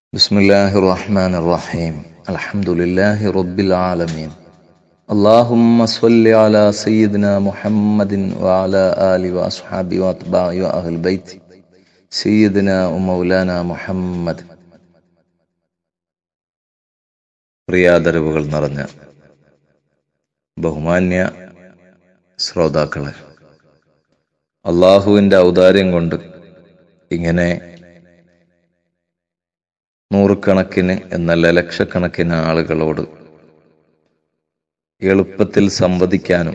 بسم الله الرحمن الرحيم الحمد لله رب العالمين اللهم صل على سيدنا محمد وعلى آله وأصحابه وأتباعه وأهل البيت سيدنا ومولانا محمد പ്രിയാദരവുകൾ നിറഞ്ഞ ബഹുമാന്യ ശ്രോതാക്കളെ അള്ളാഹുവിൻ്റെ ഔദാര്യം കൊണ്ട് ഇങ്ങനെ നൂറുകണക്കിന് എന്നല്ല ലക്ഷക്കണക്കിന് ആളുകളോട് എളുപ്പത്തിൽ സംവദിക്കാനും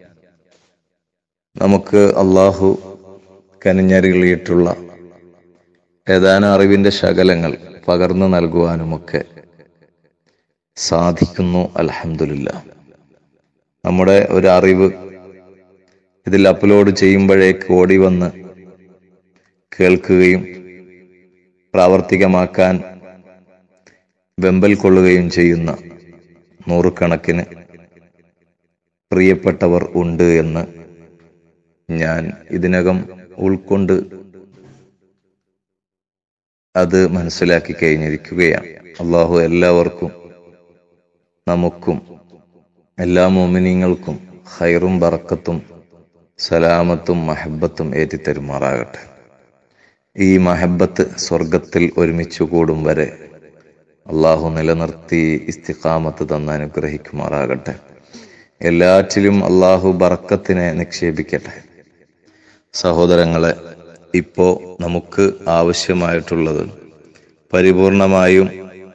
നമുക്ക് അള്ളാഹു കനിഞ്ഞരുളിയിട്ടുള്ള ഏതാനും അറിവിന്റെ ശകലങ്ങൾ പകർന്നു നൽകുവാനുമൊക്കെ സാധിക്കുന്നു അലഹമില്ല നമ്മുടെ ഒരു അറിവ് ഇതിൽ അപ്ലോഡ് ചെയ്യുമ്പോഴേക്ക് ഓടി വന്ന് കേൾക്കുകയും പ്രാവർത്തികമാക്കാൻ വെമ്പൽ കൊള്ളുകയും ചെയ്യുന്ന നൂറുകണക്കിന് പ്രിയപ്പെട്ടവർ ഉണ്ട് എന്ന് ഞാൻ ഇതിനകം ഉൾക്കൊണ്ട് അത് മനസ്സിലാക്കി കഴിഞ്ഞിരിക്കുകയാണ് അള്ളാഹു എല്ലാവർക്കും നമുക്കും എല്ലാ മോമിനിങ്ങൾക്കും ഹൈറും ബറക്കത്തും സലാമത്തും മഹബത്തും ഏറ്റിത്തരുമാറാകട്ടെ ഈ മഹബത്ത് സ്വർഗത്തിൽ ഒരുമിച്ചു കൂടും വരെ അള്ളാഹു നിലനിർത്തി ഇസ്തിഖാമത്ത് തന്ന് അനുഗ്രഹിക്കുമാറാകട്ടെ എല്ലാറ്റിലും അള്ളാഹു ബറക്കത്തിനെ നിക്ഷേപിക്കട്ടെ സഹോദരങ്ങളെ ഇപ്പോ നമുക്ക് ആവശ്യമായിട്ടുള്ളത് പരിപൂർണമായും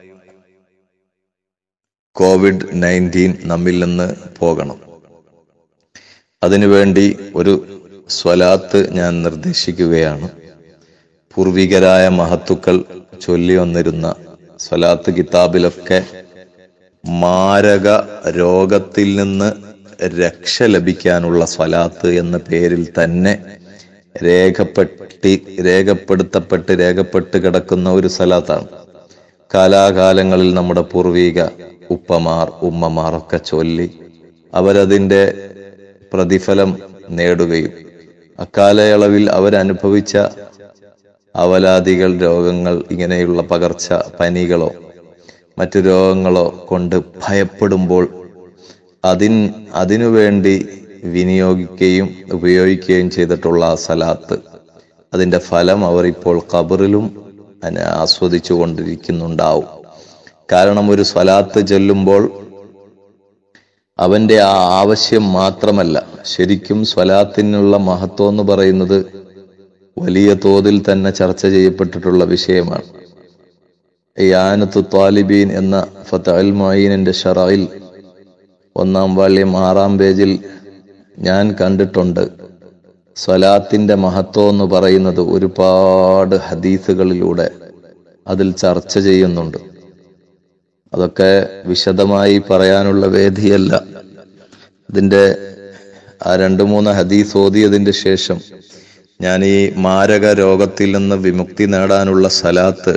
കോവിഡ് നയൻറ്റീൻ നമ്മിൽ നിന്ന് പോകണം അതിനുവേണ്ടി ഒരു സ്വലാത്ത് ഞാൻ നിർദ്ദേശിക്കുകയാണ് പൂർവികരായ മഹത്തുക്കൾ ചൊല്ലി വന്നിരുന്ന സ്വലാത്ത് കിതാബിലൊക്കെ മാരക രോഗത്തിൽ നിന്ന് രക്ഷ ലഭിക്കാനുള്ള സ്വലാത്ത് എന്ന പേരിൽ തന്നെ രേഖപ്പെട്ടി രേഖപ്പെടുത്തപ്പെട്ട് രേഖപ്പെട്ട് കിടക്കുന്ന ഒരു സ്വലാത്താണ് കാലാകാലങ്ങളിൽ നമ്മുടെ പൂർവിക ഉപ്പമാർ ഉമ്മമാർ ഒക്കെ ചൊല്ലി അവരതിൻ്റെ പ്രതിഫലം നേടുകയും അക്കാലയളവിൽ അവരനുഭവിച്ച അവലാദികൾ രോഗങ്ങൾ ഇങ്ങനെയുള്ള പകർച്ച പനികളോ മറ്റു രോഗങ്ങളോ കൊണ്ട് ഭയപ്പെടുമ്പോൾ അതിൻ അതിനുവേണ്ടി വിനിയോഗിക്കുകയും ഉപയോഗിക്കുകയും ചെയ്തിട്ടുള്ള ആ സലാത്ത് അതിന്റെ ഫലം അവർ ഇപ്പോൾ ഖബറിലും ആസ്വദിച്ചു കൊണ്ടിരിക്കുന്നുണ്ടാവും കാരണം ഒരു സ്വലാത്ത് ചൊല്ലുമ്പോൾ അവന്റെ ആ ആവശ്യം മാത്രമല്ല ശരിക്കും സ്വലാത്തിനുള്ള മഹത്വം എന്ന് പറയുന്നത് വലിയ തോതിൽ തന്നെ ചർച്ച ചെയ്യപ്പെട്ടിട്ടുള്ള വിഷയമാണ് യാനത്തു താലിബീൻ എന്ന ഫത്തൽ മൊയ്യനിന്റെ ഷറയിൽ ഒന്നാം വാള്യം ആറാം പേജിൽ ഞാൻ കണ്ടിട്ടുണ്ട് സ്വലാത്തിന്റെ മഹത്വം എന്ന് പറയുന്നത് ഒരുപാട് ഹദീസുകളിലൂടെ അതിൽ ചർച്ച ചെയ്യുന്നുണ്ട് അതൊക്കെ വിശദമായി പറയാനുള്ള വേദിയല്ല അതിന്റെ ആ രണ്ട് മൂന്ന് ഹദീസ് ഓതിയതിന്റെ ശേഷം ഞാൻ ഈ മാരക രോഗത്തിൽ നിന്ന് വിമുക്തി നേടാനുള്ള സലാത്ത്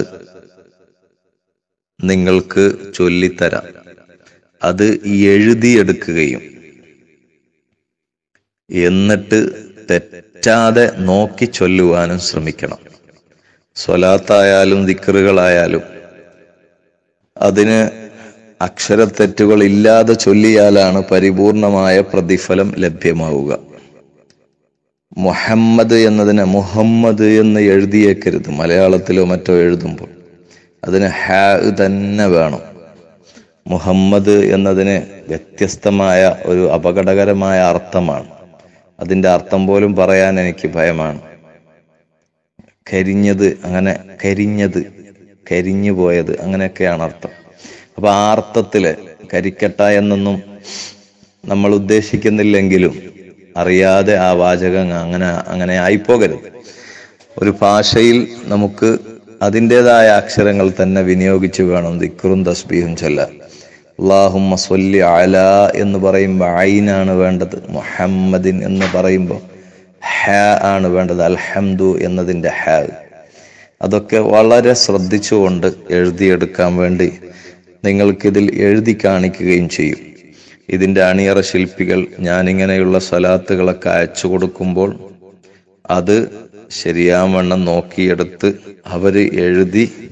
നിങ്ങൾക്ക് ചൊല്ലിത്തരാം അത് എഴുതിയെടുക്കുകയും എന്നിട്ട് തെറ്റാതെ നോക്കി ചൊല്ലുവാനും ശ്രമിക്കണം സ്വലാത്തായാലും ദിക്കറുകളായാലും അതിന് അക്ഷരത്തെറ്റുകൾ ഇല്ലാതെ ചൊല്ലിയാലാണ് പരിപൂർണമായ പ്രതിഫലം ലഭ്യമാവുക മുഹമ്മദ് എന്നതിന് മുഹമ്മദ് എന്ന് എഴുതിയേക്കരുത് മലയാളത്തിലോ മറ്റോ എഴുതുമ്പോൾ അതിന് ഹാ തന്നെ വേണം മുഹമ്മദ് എന്നതിന് വ്യത്യസ്തമായ ഒരു അപകടകരമായ അർത്ഥമാണ് അതിന്റെ അർത്ഥം പോലും പറയാൻ എനിക്ക് ഭയമാണ് കരിഞ്ഞത് അങ്ങനെ കരിഞ്ഞത് കരിഞ്ഞു പോയത് അങ്ങനെയൊക്കെയാണ് അർത്ഥം അപ്പൊ ആ അർത്ഥത്തില് കരിക്കട്ട എന്നൊന്നും നമ്മൾ ഉദ്ദേശിക്കുന്നില്ലെങ്കിലും അറിയാതെ ആ വാചകം അങ്ങനെ അങ്ങനെ ആയിപ്പോകരുത് ഒരു ഭാഷയിൽ നമുക്ക് അതിൻ്റെതായ അക്ഷരങ്ങൾ തന്നെ വിനിയോഗിച്ച് വേണം ദിക്റും തസ്ബീഹും ചൊല്ലാൻ അള്ളാഹുമ്മ സ്വല്ലി അല എന്ന് പറയുമ്പോൾ ഐനാണ് വേണ്ടത് മുഹമ്മദിൻ എന്ന് പറയുമ്പോൾ ഹ ആണ് വേണ്ടത് അൽഹംദു എന്നതിൻ്റെ ഹ അതൊക്കെ വളരെ ശ്രദ്ധിച്ചുകൊണ്ട് എഴുതിയെടുക്കാൻ വേണ്ടി നിങ്ങൾക്കിതിൽ എഴുതി കാണിക്കുകയും ചെയ്യും ഇതിൻ്റെ അണിയറ ശില്പികൾ ഞാനിങ്ങനെയുള്ള സ്വലാത്തുകളൊക്കെ അയച്ചു കൊടുക്കുമ്പോൾ അത് ശരിയാവണ്ണം നോക്കിയെടുത്ത് അവര് എഴുതി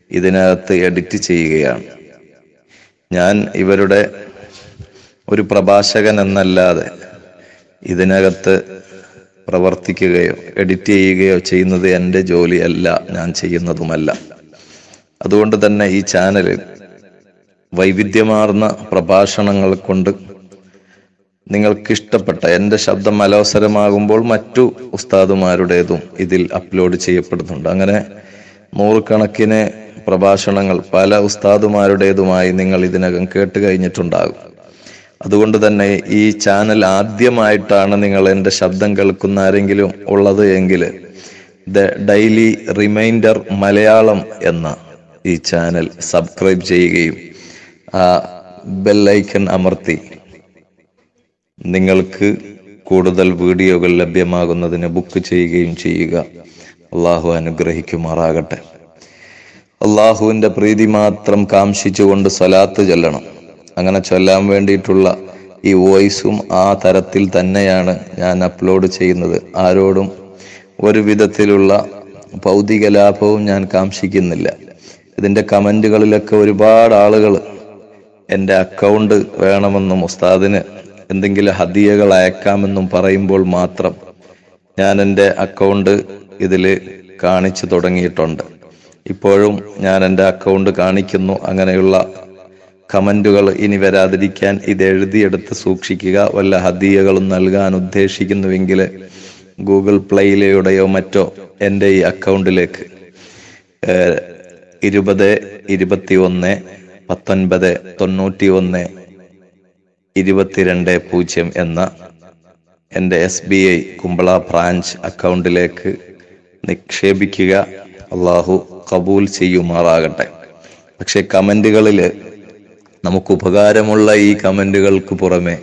ഇതിനകത്ത് എഡിറ്റ് ചെയ്യുകയാണ് ഞാൻ ഇവരുടെ ഒരു പ്രഭാഷകൻ എന്നല്ലാതെ ഇതിനകത്ത് പ്രവർത്തിക്കുകയോ എഡിറ്റ് ചെയ്യുകയോ ചെയ്യുന്നത് എൻ്റെ ജോലിയല്ല ഞാൻ ചെയ്യുന്നതുമല്ല അതുകൊണ്ട് തന്നെ ഈ ചാനലിൽ വൈവിധ്യമാർന്ന പ്രഭാഷണങ്ങൾ കൊണ്ട് നിങ്ങൾക്കിഷ്ടപ്പെട്ട എൻ്റെ ശബ്ദം അലോസരമാകുമ്പോൾ മറ്റു ഉസ്താദുമാരുടേതും ഇതിൽ അപ്ലോഡ് ചെയ്യപ്പെടുന്നുണ്ട് അങ്ങനെ നൂറുകണക്കിന് പ്രഭാഷണങ്ങൾ പല ഉസ്താദുമാരുടേതുമായി നിങ്ങൾ ഇതിനകം കേട്ട് കഴിഞ്ഞിട്ടുണ്ടാകും അതുകൊണ്ട് തന്നെ ഈ ചാനൽ ആദ്യമായിട്ടാണ് നിങ്ങൾ എൻ്റെ ശബ്ദം കേൾക്കുന്ന ആരെങ്കിലും ഉള്ളത് എങ്കിൽ ദ ഡെയിലി റിമൈൻഡർ മലയാളം എന്ന ഈ ചാനൽ സബ്സ്ക്രൈബ് ചെയ്യുകയും ആ ബെല്ലൈക്കൺ അമർത്തി നിങ്ങൾക്ക് കൂടുതൽ വീഡിയോകൾ ലഭ്യമാകുന്നതിന് ബുക്ക് ചെയ്യുകയും ചെയ്യുക അള്ളാഹു അനുഗ്രഹിക്കുമാറാകട്ടെ അള്ളാഹുവിന്റെ പ്രീതി മാത്രം കാംക്ഷിച്ചുകൊണ്ട് സ്വലാത്ത് ചൊല്ലണം അങ്ങനെ ചൊല്ലാൻ വേണ്ടിയിട്ടുള്ള ഈ വോയിസും ആ തരത്തിൽ തന്നെയാണ് ഞാൻ അപ്ലോഡ് ചെയ്യുന്നത് ആരോടും ഒരു വിധത്തിലുള്ള ഭൗതിക ലാഭവും ഞാൻ കാംക്ഷിക്കുന്നില്ല ഇതിന്റെ കമന്റുകളിലൊക്കെ ഒരുപാട് ആളുകൾ എൻ്റെ അക്കൗണ്ട് വേണമെന്നും ഉസ്താദിന് എന്തെങ്കിലും ഹദിയകൾ അയക്കാമെന്നും പറയുമ്പോൾ മാത്രം ഞാൻ എൻ്റെ അക്കൗണ്ട് ഇതിൽ കാണിച്ചു തുടങ്ങിയിട്ടുണ്ട് ഇപ്പോഴും ഞാൻ എൻ്റെ അക്കൗണ്ട് കാണിക്കുന്നു അങ്ങനെയുള്ള കമന്റുകൾ ഇനി വരാതിരിക്കാൻ ഇത് എഴുതിയെടുത്ത് സൂക്ഷിക്കുക വല്ല ഹദിയകളും നൽകാൻ ഉദ്ദേശിക്കുന്നുവെങ്കിൽ ഗൂഗിൾ പ്ലേയിലൂടെയോ മറ്റോ എൻ്റെ ഈ അക്കൗണ്ടിലേക്ക് ഏഹ്, ഇരുപത് ഇരുപത്തി ഒന്ന് പത്തൊൻപത് തൊണ്ണൂറ്റി ഒന്ന് ഇരുപത്തിരണ്ട് പൂജ്യം എന്ന എൻ്റെ S B I Kumbla branch അക്കൗണ്ടിലേക്ക് നിക്ഷേപിക്കുക അള്ളാഹു കബൂൽ ചെയ്യുമാറാകട്ടെ പക്ഷെ കമന്റുകളിൽ നമുക്ക് ഉപകാരമുള്ള ഈ കമന്റുകൾക്ക് പുറമെ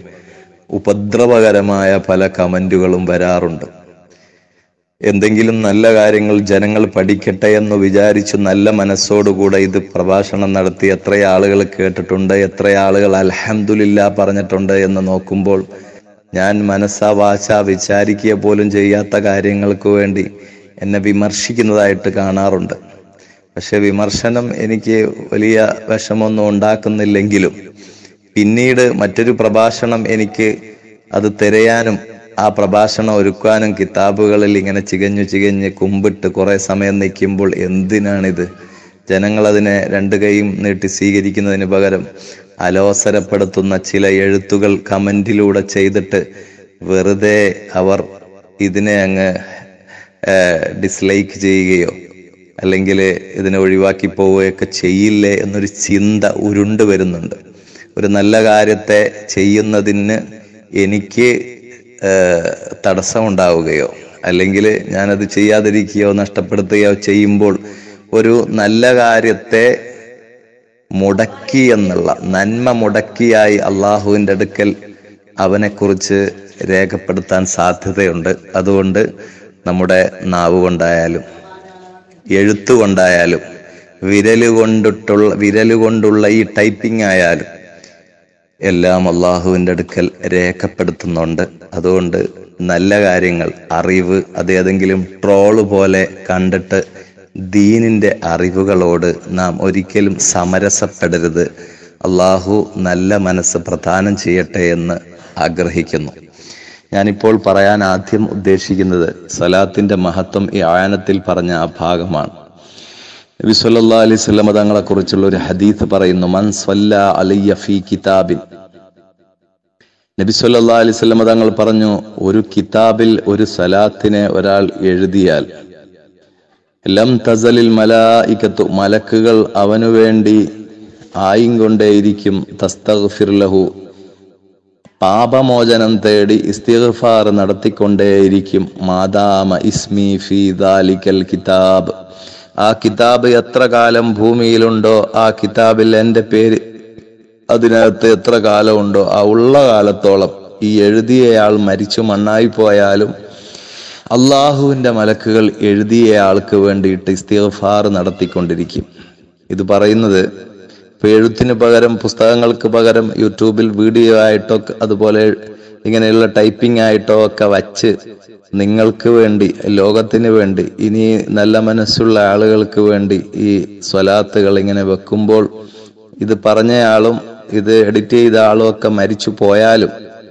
ഉപദ്രവകരമായ പല കമന്റുകളും വരാറുണ്ട് എന്തെങ്കിലും നല്ല കാര്യങ്ങൾ ജനങ്ങൾ പഠിക്കട്ടെ എന്ന് വിചാരിച്ചു നല്ല മനസ്സോടുകൂടെ ഇത് പ്രഭാഷണം നടത്തി എത്ര ആളുകൾ കേട്ടിട്ടുണ്ട് എത്ര ആളുകൾ അൽഹംദുലില്ല പറഞ്ഞിട്ടുണ്ട് എന്ന് നോക്കുമ്പോൾ ഞാൻ മനസ്സാ വാച വിചാരിക്കുക പോലും ചെയ്യാത്ത കാര്യങ്ങൾക്ക് വേണ്ടി എന്നെ വിമർശിക്കുന്നതായിട്ട് കാണാറുണ്ട് പക്ഷെ വിമർശനം എനിക്ക് വലിയ വിഷമൊന്നും ഉണ്ടാക്കുന്നില്ലെങ്കിലും പിന്നീട് മറ്റൊരു പ്രഭാഷണം എനിക്ക് അത് തിരയാനും ആ പ്രഭാഷണം ഒരുക്കാനും കിതാബുകളിൽ ഇങ്ങനെ ചികഞ്ഞു ചികഞ്ഞ് കുമ്പിട്ട് കുറെ സമയം നിൽക്കുമ്പോൾ എന്തിനാണിത് ജനങ്ങൾ അതിനെ രണ്ട് കൈയും നീട്ടി സ്വീകരിക്കുന്നതിന് പകരം അലോസരപ്പെടുത്തുന്ന ചില എഴുത്തുകൾ കമന്റിലൂടെ ചെയ്തിട്ട് വെറുതെ അവർ ഇതിനെ അങ്ങ് ഡിസ്ലൈക്ക് ചെയ്യുകയോ അല്ലെങ്കിൽ ഇതിനെ ഒഴിവാക്കി പോവുകയൊക്കെ ചെയ്യില്ലേ എന്നൊരു ചിന്ത ഉരുണ്ടു വരുന്നുണ്ട് ഒരു നല്ല കാര്യത്തെ ചെയ്യുന്നതിന് എനിക്ക് ഏഹ്, തടസ്സമുണ്ടാവുകയോ അല്ലെങ്കിൽ ഞാനത് ചെയ്യാതിരിക്കുകയോ നഷ്ടപ്പെടുത്തുകയോ ചെയ്യുമ്പോൾ ഒരു നല്ല കാര്യത്തെ മുടക്കി എന്നുള്ള നന്മ മുടക്കിയായി അള്ളാഹുവിൻ്റെ അടുക്കൽ അവനെക്കുറിച്ച് രേഖപ്പെടുത്താൻ സാധ്യതയുണ്ട് അതുകൊണ്ട് നമ്മുടെ നാവ് കൊണ്ടായാലും എഴുത്തുകൊണ്ടായാലും വിരല് കൊണ്ടിട്ടുള്ള വിരല് കൊണ്ടുള്ള ഈ ടൈപ്പിംഗ് ആയാലും എല്ലാം അള്ളാഹുവിൻ്റെ അടുക്കൽ രേഖപ്പെടുത്തുന്നുണ്ട് അതുകൊണ്ട് നല്ല കാര്യങ്ങൾ അറിവ് അത് ഏതെങ്കിലും ട്രോള് പോലെ കണ്ടിട്ട് ദീനിന്റെ അറിവുകളോട് നാം ഒരിക്കലും സമരസപ്പെടരുത് അള്ളാഹു നല്ല മനസ്സ് പ്രദാനം ചെയ്യട്ടെ എന്ന് ആഗ്രഹിക്കുന്നു ഞാനിപ്പോൾ പറയാൻ ആദ്യം ഉദ്ദേശിക്കുന്നത് സലാത്തിന്റെ മഹത്വം ഈ ആയനത്തിൽ പറഞ്ഞ ആ ഭാഗമാണ് നബി സല്ലാ അലൈഹി സ്വലമ തങ്ങളെ കുറിച്ചുള്ള ഒരു ഹദീത്ത് പറയുന്നു മൻ സ്വല്ല അലയ്യ ഫി കിതാബിൻ നബി സല്ലാ അലൈഹി സ്വലമ തങ്ങൾ പറഞ്ഞു ഒരു കിതാബിൽ ഒരു സലാത്തിനെ ഒരാൾ എഴുതിയാൽ ലം തസലിൽ മലായിക്കത്തു മലക്കുകൾ അവനു വേണ്ടി ആയും കൊണ്ടേയിരിക്കും തസ്തഗ്ഫിർ ലഹു പാപമോചനം തേടി ഇസ്തിഗ്ഫാർ നടത്തിക്കൊണ്ടേയിരിക്കും മാതാമ ഇസ്മി ഫി ദാലിക്കൽ കിതാബ് ആ കിതാബ് എത്ര കാലം ഭൂമിയിലുണ്ടോ ആ കിതാബിൽ എൻ്റെ പേര് അതിനകത്ത് എത്ര കാലമുണ്ടോ ആ ഉള്ള കാലത്തോളം ഈ എഴുതിയയാൾ മരിച്ചു മണ്ണായി പോയാലും അള്ളാഹുവിന്റെ മലക്കുകൾ എഴുതിയ ആൾക്ക് വേണ്ടിയിട്ട് ഇസ്തിഗ്ഫാർ നടത്തിക്കൊണ്ടിരിക്കും ഇത് പറയുന്നത് ഇപ്പൊ എഴുത്തിന് പകരം പുസ്തകങ്ങൾക്ക് പകരം യൂട്യൂബിൽ വീഡിയോ ആയിട്ടോ അതുപോലെ ഇങ്ങനെയുള്ള ടൈപ്പിംഗ് ആയിട്ടോ ഒക്കെ വച്ച് നിങ്ങൾക്ക് വേണ്ടി ലോകത്തിന് വേണ്ടി ഇനി നല്ല മനസ്സുള്ള ആളുകൾക്ക് വേണ്ടി ഈ സ്വലാത്തുകൾ ഇങ്ങനെ വെക്കുമ്പോൾ ഇത് പറഞ്ഞയാളും ഇത് എഡിറ്റ് ചെയ്ത ആളും ഒക്കെ മരിച്ചു പോയാലും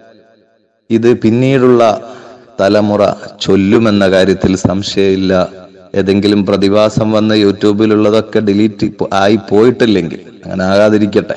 ഇത് പിന്നീടുള്ള തലമുറ ചൊല്ലുമെന്ന കാര്യത്തിൽ സംശയമില്ല ഏതെങ്കിലും പ്രതിഭാസം വന്ന് യൂട്യൂബിലുള്ളതൊക്കെ ഡിലീറ്റ് ആയി പോയിട്ടില്ലെങ്കിൽ അങ്ങനെ ആകാതിരിക്കട്ടെ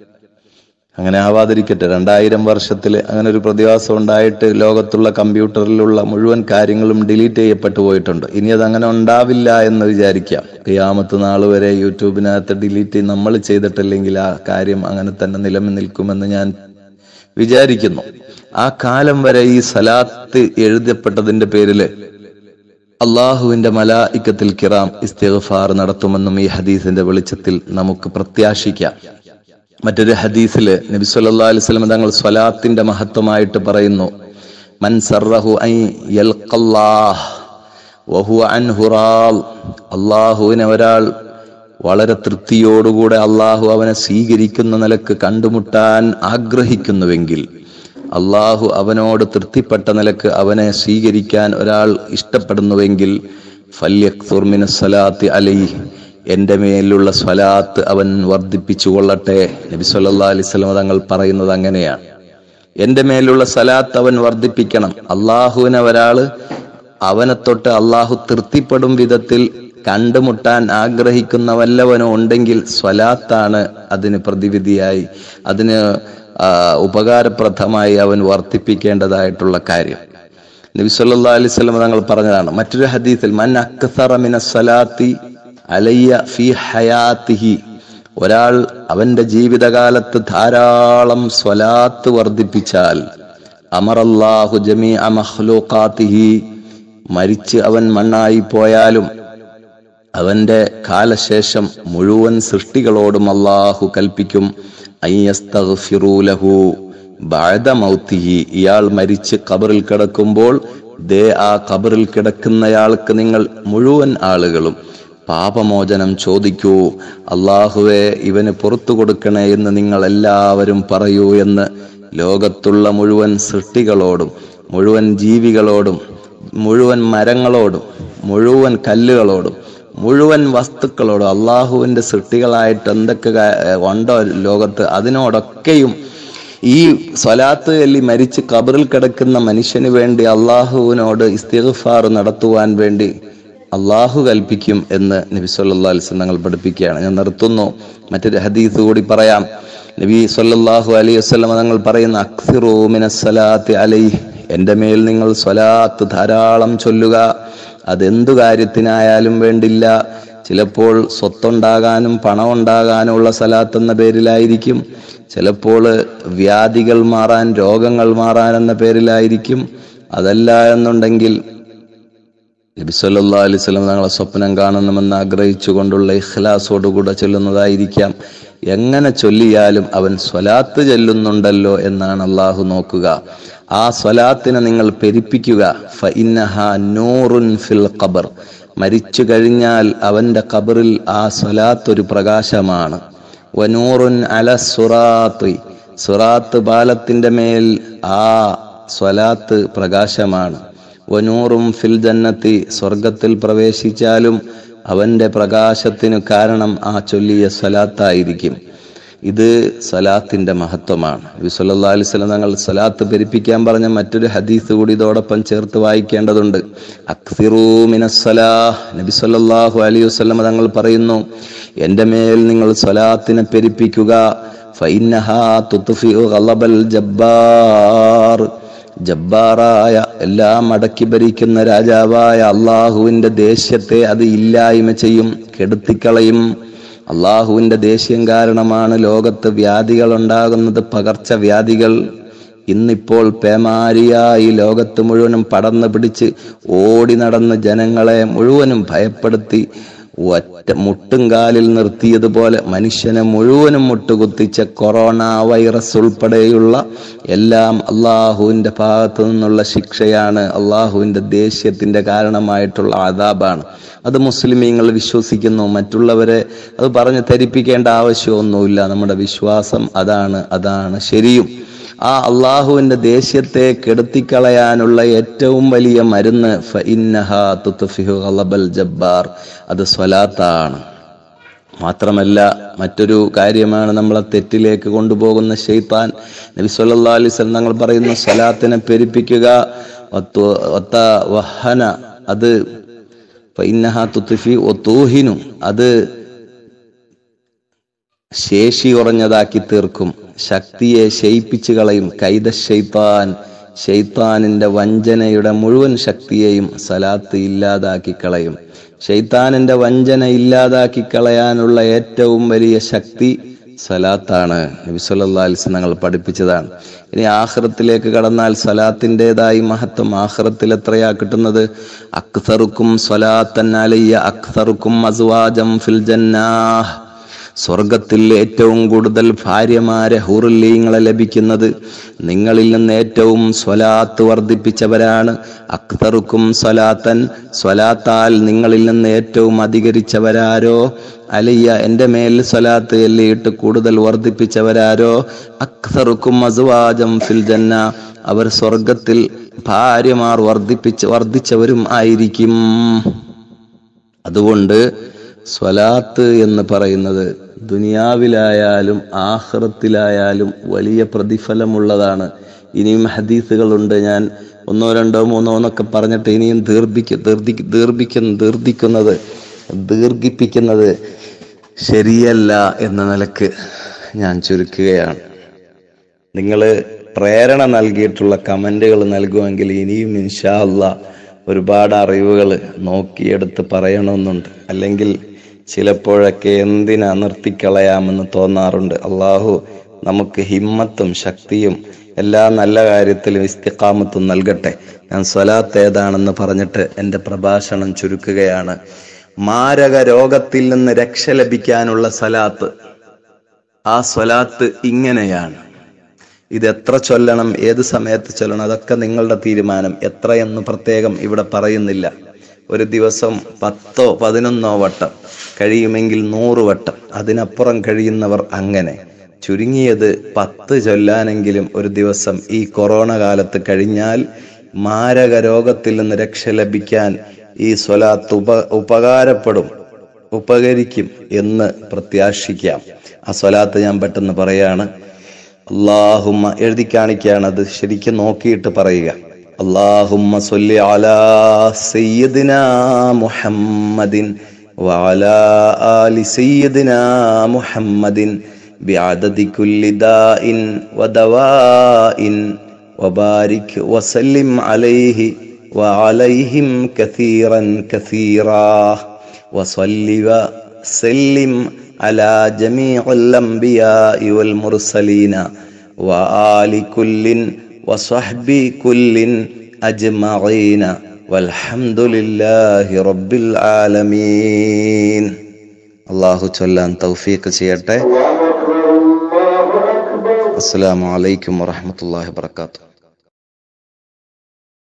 അങ്ങനെ ആവാതിരിക്കട്ടെ രണ്ടായിരം വർഷത്തിൽ അങ്ങനെ ഒരു പ്രതിഭാസം ഉണ്ടായിട്ട് ലോകത്തുള്ള കമ്പ്യൂട്ടറിലുള്ള മുഴുവൻ കാര്യങ്ങളും ഡിലീറ്റ് ചെയ്യപ്പെട്ടു പോയിട്ടുണ്ട് ഇനി അത് അങ്ങനെ ഉണ്ടാവില്ല എന്ന് വിചാരിക്കാം ഖിയാമത്ത് നാൾ വരെ യൂട്യൂബിനകത്ത് ഡിലീറ്റ് നമ്മൾ ചെയ്തിട്ടില്ലെങ്കിൽ ആ കാര്യം അങ്ങനെ തന്നെ നിലനിൽക്കുമെന്ന് ഞാൻ വിചാരിക്കുന്നു ആ കാലം വരെ ഈ സലാത്ത് എഴുതപ്പെട്ടതിന്റെ പേരില് അള്ളാഹുവിന്റെ മലായിക്കത്തിൽ കിറാം ഇസ്തിഗ്ഫാർ നടത്തുമെന്നും ഈ ഹദീസിന്റെ വെളിച്ചത്തിൽ നമുക്ക് പ്രത്യാശിക്കാം മറ്റൊരു ഹദീസില് നബി സല്ലല്ലാഹു അലൈഹി വസല്ലം തങ്ങൾ സ്വലാത്തിന്റെ മഹത്വമായിട്ട് പറയുന്നു മൻ സർറഹു ഐ യൽഖല്ലാഹ് വഹുവ അൻഹു റാൾ അള്ളാഹുവിനെ ഒരാൾ വളരെ തൃപ്തിയോടുകൂടെ അള്ളാഹു അവനെ സ്വീകരിക്കുന്ന നിലക്ക് കണ്ടുമുട്ടാൻ ആഗ്രഹിക്കുന്നുവെങ്കിൽ അള്ളാഹു അവനോട് തൃപ്തിപ്പെട്ട നിലക്ക് അവനെ സ്വീകരിക്കാൻ ഒരാൾ ഇഷ്ടപ്പെടുന്നുവെങ്കിൽ ഫല്യക്തുർ മിനസ്സലാത്തി അലൈഹി എന്റെ മേലുള്ള സ്വലാത്ത് അവൻ വർദ്ധിപ്പിച്ചു കൊള്ളട്ടെ നബി സല്ലല്ലാഹു അലൈഹി വസല്ലം തങ്ങൾ പറയുന്നത് അങ്ങനെയാണ് എന്റെ മേലുള്ള സലാത്ത് അവൻ വർദ്ധിപ്പിക്കണം അള്ളാഹുവിനെ ഒരാള് അവനെ തൊട്ട് അള്ളാഹു തൃപ്തിപ്പെടും വിധത്തിൽ കണ്ടുമുട്ടാൻ ആഗ്രഹിക്കുന്ന വല്ലവനോ ഉണ്ടെങ്കിൽ സ്വലാത്താണ് അതിന് പ്രതിവിധിയായി അതിന് ആ, ഉപകാരപ്രദമായി അവൻ വർദ്ധിപ്പിക്കേണ്ടതായിട്ടുള്ള കാര്യം നബി സല്ലല്ലാഹു അലൈഹി വസല്ലം തങ്ങൾ പറഞ്ഞതാണ് മറ്റൊരു ഹദീസിൽ മൻ അക്സറ മിന സലാത്തി അലയ്യ ഫി ഹയാത്തിഹി ഒരാൾ അവന്റെ ജീവിതകാലത്ത് ധാരാളം സ്വലാത്ത് വർദ്ധിപ്പിച്ചാൽ അമറല്ലാഹു ജമീ മഖ്ലൂഖാത്തിഹി മരിച്ച് അവൻ മണ്ണായി പോയാലും അവന്റെ കാലശേഷം മുഴുവൻ സൃഷ്ടികളോടും അള്ളാഹു കൽപ്പിക്കും അയ്യസ്തഗ്ഫിറൂ ലഹു ബഅദ മൗത്തിഹി ഇയാൾ മരിച്ച് ഖബറിൽ കിടക്കുമ്പോൾ ദേ ആ ഖബറിൽ കിടക്കുന്നയാൾക്ക് നിങ്ങൾ മുഴുവൻ ആളുകളും പാപമോചനം ചോദിക്കൂ അള്ളാഹുവെ ഇവന് പുറത്തു കൊടുക്കണേ എന്ന് നിങ്ങൾ എല്ലാവരും പറയൂ എന്ന് ലോകത്തുള്ള മുഴുവൻ സൃഷ്ടികളോടും മുഴുവൻ ജീവികളോടും മുഴുവൻ മരങ്ങളോടും മുഴുവൻ കല്ലുകളോടും മുഴുവൻ വസ്തുക്കളോടും അള്ളാഹുവിന്റെ സൃഷ്ടികളായിട്ട് എന്തൊക്കെ കാ- ഉണ്ടോ ലോകത്ത് അതിനോടൊക്കെയും ഈ സ്വലാത്ത് ചൊല്ലി മരിച്ച് കബറിൽ കിടക്കുന്ന മനുഷ്യന് വേണ്ടി അള്ളാഹുവിനോട് ഇസ്തിഗ്ഫാർ നടത്തുവാൻ വേണ്ടി അള്ളാഹു കൽപ്പിക്കും എന്ന് നബി സല്ലല്ലാഹു അലൈഹി വസല്ലം തങ്ങൾ പഠിപ്പിക്കുകയാണ് ഞാൻ നിർത്തുന്നു മറ്റൊരു ഹദീസ് കൂടി പറയാം നബി സല്ലല്ലാഹു അലൈഹി വസല്ലം തങ്ങൾ പറയുന്ന അക്സിറൂ മിനസ്സലാത്തി അലൈഹി എൻ്റെ മേൽ നിങ്ങൾ സ്വലാത്ത് ധാരാളം ചൊല്ലുക അതെന്തു കാര്യത്തിനായാലും വേണ്ടില്ല ചിലപ്പോൾ സ്വത്തുണ്ടാകാനും പണം ഉണ്ടാകാനും ഉള്ള സലാത്ത് എന്ന പേരിലായിരിക്കും ചിലപ്പോൾ വ്യാധികൾ മാറാൻ രോഗങ്ങൾ മാറാൻ എന്ന പേരിലായിരിക്കും അതല്ല എന്നുണ്ടെങ്കിൽ നബി സല്ലല്ലാഹു അലൈഹി വസല്ലം തങ്ങളെ സ്വപ്നം കാണണമെന്ന് ആഗ്രഹിച്ചുകൊണ്ടുള്ള ഇഖ്ലാസോടുകൂടെ ചൊല്ലുന്നതായിരിക്കാം എങ്ങനെ ചൊല്ലിയാലും അവൻ സ്വലാത്ത് ചൊല്ലുന്നുണ്ടല്ലോ എന്നാണ് അള്ളാഹു നോക്കുക ആ സ്വലാത്തിനെ നിങ്ങൾ പെരിപ്പിക്കുക ഫഇന്നഹ നൂറുൻ ഫിൽ ഖബർ മരിച്ചു കഴിഞ്ഞാൽ അവന്റെ ഖബറിൽ ആ സ്വലാത്ത് ഒരു പ്രകാശമാണ് വനൂറുൻ അല സുറാത്ത് സുറാത്ത് പാലത്തിന്റെ മേൽ ആ സ്വലാത്ത് പ്രകാശമാണ് വനൂറും ഫിൽ ജന്നത്തി സ്വർഗത്തിൽ പ്രവേശിച്ചാലും അവന്റെ പ്രകാശത്തിനു കാരണം ആ ചൊല്ലിയ സ്വലാത്തായിരിക്കും ഇത് സലാത്തിന്റെ മഹത്വമാണ് നബി സല്ലല്ലാഹു അലൈഹി വസല്ലം തങ്ങൾ സലാത്ത് പെരുപ്പിക്കാൻ പറഞ്ഞ മറ്റൊരു ഹദീസ് കൂടി ഇതോടൊപ്പം ചേർത്ത് വായിക്കേണ്ടതുണ്ട് അക്സിറൂ മിനസ്സലാഹ് നബി സല്ലല്ലാഹു അലൈഹി വസല്ലം തങ്ങൾ പറയുന്നു എൻ്റെ മേൽ നിങ്ങൾ സ്വലാത്തിനെ പെരുപ്പിക്കുക ഫൈന്നഹാ തുത്ഫിഉ ഗളബൽ ജബ്ബാർ ജബ്ബാറായ എല്ലാം അടക്കി ഭരിക്കുന്ന രാജാവായ അള്ളാഹുവിന്റെ ദേഷ്യത്തെ അത് ഇല്ലായ്മ ചെയ്യും കെടുത്തിക്കളയും അള്ളാഹുവിന്റെ ദേഷ്യം കാരണമാണ് ലോകത്ത് വ്യാധികൾ ഉണ്ടാകുന്നത് പകർച്ചവ്യാധികൾ ഇന്നിപ്പോൾ പേമാരിയായി ലോകത്ത് മുഴുവനും പടർന്നു പിടിച്ച് ഓടി നടന്ന് ജനങ്ങളെ മുഴുവനും ഭയപ്പെടുത്തി ഒറ്റ മുട്ടുംകാലിൽ നിർത്തിയതുപോലെ മനുഷ്യനെ മുഴുവനും മുട്ടുകുത്തിച്ച കൊറോണ വൈറസ് ഉൾപ്പെടെയുള്ള എല്ലാം അള്ളാഹുവിന്റെ ഭാഗത്തു നിന്നുള്ള ശിക്ഷയാണ് അള്ളാഹുവിന്റെ ദേഷ്യത്തിന്റെ കാരണമായിട്ടുള്ള ആദാബാണ് അത് മുസ്ലിമീങ്ങൾ വിശ്വസിക്കുന്നു മറ്റുള്ളവരെ അത് പറഞ്ഞ് ധരിപ്പിക്കേണ്ട ആവശ്യമൊന്നുമില്ല നമ്മുടെ വിശ്വാസം അതാണ് അതാണ് ശരിയും ആ അള്ളാഹുവിന്റെ ദേഷ്യത്തെ കെടുത്തിക്കളയാനുള്ള ഏറ്റവും വലിയ മരുന്ന് ഫഇന്നഹാ തുത്ഫിഹു ഗളബൽ ജബ്ബാർ അത് സ്വലാത്താണ് മാത്രമല്ല മറ്റൊരു കാര്യമാണ് നമ്മളെ തെറ്റിലേക്ക് കൊണ്ടുപോകുന്ന ഷെയ്ത്താൻ നബി സല്ലല്ലാഹു അലൈഹി വസല്ലം തങ്ങൾ പറയുന്നു സ്വലാത്തിനെ പെരുപ്പിക്കുക വത്തു- വത്ത വഹന അത് ഫഇന്നഹാ തുത്ഫി വതൂഹിനു അത് ശേഷി കുറഞ്ഞതാക്കി തീർക്കും ശക്തിയെ ശയിപ്പിച്ചു കളയും കൈത ഷെയ്ത്താൻ ഷെയ്ത്താനിന്റെ വഞ്ചനയുടെ മുഴുവൻ ശക്തിയെയും സലാത്ത് ഇല്ലാതാക്കി കളയും ഷെയ്ത്താനിന്റെ വഞ്ചന ഇല്ലാതാക്കി കളയാനുള്ള ഏറ്റവും വലിയ ശക്തി സലാത്താണ് നബി സല്ലല്ലാഹു അലൈഹി വസല്ലം ഞങ്ങൾ പഠിപ്പിച്ചതാണ് ഇനി ആഖിറത്തിലേക്ക് കടന്നാൽ സലാത്തിൻ്റെതായി മഹത്വം ആഖിറത്തിൽ എത്രയാ കിട്ടുന്നത് അക്തറുക്കും സ്വലാത്തൻ അലയ്യ അക്തറുക്കും അസ്വാജം ഫിൽ ജന്നാഹ് സ്വർഗത്തിൽ ഏറ്റവും കൂടുതൽ ഭാര്യമാരെ ഹൂറുല്ലീങ്ങളെ ലഭിക്കുന്നത് നിങ്ങളിൽ നിന്ന് ഏറ്റവും സ്വലാത്ത് വർദ്ധിപ്പിച്ചവരാണ് അക്തറുക്കും സ്വലാത്തൻ സ്വലാത്താൽ നിങ്ങളിൽ നിന്ന് ഏറ്റവും അധികരിച്ചവരാരോ അലിയ എൻ്റെ മേൽ സ്വലാത്ത് എല്ലിയിട്ട് കൂടുതൽ വർദ്ധിപ്പിച്ചവരാരോ അക്തറുക്കും അസുവാജം ഫിൽ ജന്ന അവർ സ്വർഗത്തിൽ ഭാര്യമാർ വർദ്ധിപ്പിച്ച് വർദ്ധിച്ചവരും ആയിരിക്കും അതുകൊണ്ട് സ്വലാത്ത് എന്ന് പറയുന്നത് ദുനിയാവിലായാലും ആഹ്റത്തിലായാലും വലിയ പ്രതിഫലമുള്ളതാണ് ഇനിയും ഹദീസുകളുണ്ട് ഞാൻ ഒന്നോ രണ്ടോ മൂന്നോ എന്നൊക്കെ പറഞ്ഞിട്ട് ഇനിയും ദീർഘിക്ക ദീർഘി ദീർഘിക്കുന്ന ദീർഘിക്കുന്നത് ദീർഘിപ്പിക്കുന്നത് ശരിയല്ല എന്ന നിലക്ക് ഞാൻ ചുരുക്കുകയാണ് നിങ്ങൾ പ്രേരണ നൽകിയിട്ടുള്ള കമന്റുകൾ നൽകുമെങ്കിൽ ഇനിയും ഇൻഷാ അല്ലാ ഒരുപാട് അറിവുകൾ നോക്കിയെടുത്ത് പറയണമെന്നുണ്ട് അല്ലെങ്കിൽ ചിലപ്പോഴൊക്കെ എന്തിനാ നിർത്തിക്കളയാമെന്ന് തോന്നാറുണ്ട് അള്ളാഹു നമുക്ക് ഹിമ്മത്തും ശക്തിയും എല്ലാ നല്ല കാര്യത്തിലും ഇസ്തിഖാമത്തും നൽകട്ടെ ഞാൻ സ്വലാത്ത് ഏതാണെന്ന് പറഞ്ഞിട്ട് എൻ്റെ പ്രഭാഷണം ചുരുക്കുകയാണ് മാരക രോഗത്തിൽ നിന്ന് രക്ഷ ലഭിക്കാനുള്ള സ്വലാത്ത് ആ സ്വലാത്ത് ഇങ്ങനെയാണ് ഇത് എത്ര ചൊല്ലണം ഏത് സമയത്ത് ചൊല്ലണം അതൊക്കെ നിങ്ങളുടെ തീരുമാനം എത്രയെന്ന് പ്രത്യേകം ഇവിടെ പറയുന്നില്ല ഒരു ദിവസം പത്തോ പതിനൊന്നോ വട്ടം കഴിയുമെങ്കിൽ നൂറ് വട്ടം അതിനപ്പുറം കഴിയുന്നവർ അങ്ങനെ ചുരുങ്ങിയത് പത്ത് ചൊല്ലാനെങ്കിലും ഒരു ദിവസം ഈ കൊറോണ കാലത്ത് കഴിഞ്ഞാൽ മാരക രോഗത്തിൽ നിന്ന് രക്ഷ ലഭിക്കാൻ ഈ സ്വലാത്ത് ഉപ ഉപകാരപ്പെടും ഉപകരിക്കും എന്ന് പ്രത്യാശിക്കാം ആ സ്വലാത്ത് ഞാൻ പെട്ടെന്ന് പറയാണ് അള്ളാഹുമ്മ എഴുതി കാണിക്കുകയാണ് അത് ശരിക്കും നോക്കിയിട്ട് പറയുക അള്ളാഹുമ്മ സൊല്ലി അലാ സയ്യിദിന മുഹമ്മദിൻ وعلى آل سيدنا محمد بعدد كل داء ودواء وبارك وسلم عليه وعليهم كثيرا كثيرا وصل وسلم على جميع الأنبياء والمرسلين وآل كل وصحب كل أجمعين والحمد لله رب العالمين الله ചൊല്ലാൻ തൗഫീഖ് ചെയ്യട്ടെ അസ്സലാമു അലൈക്കും വറഹ്മത്തുള്ളാഹി വബറകാതുഹു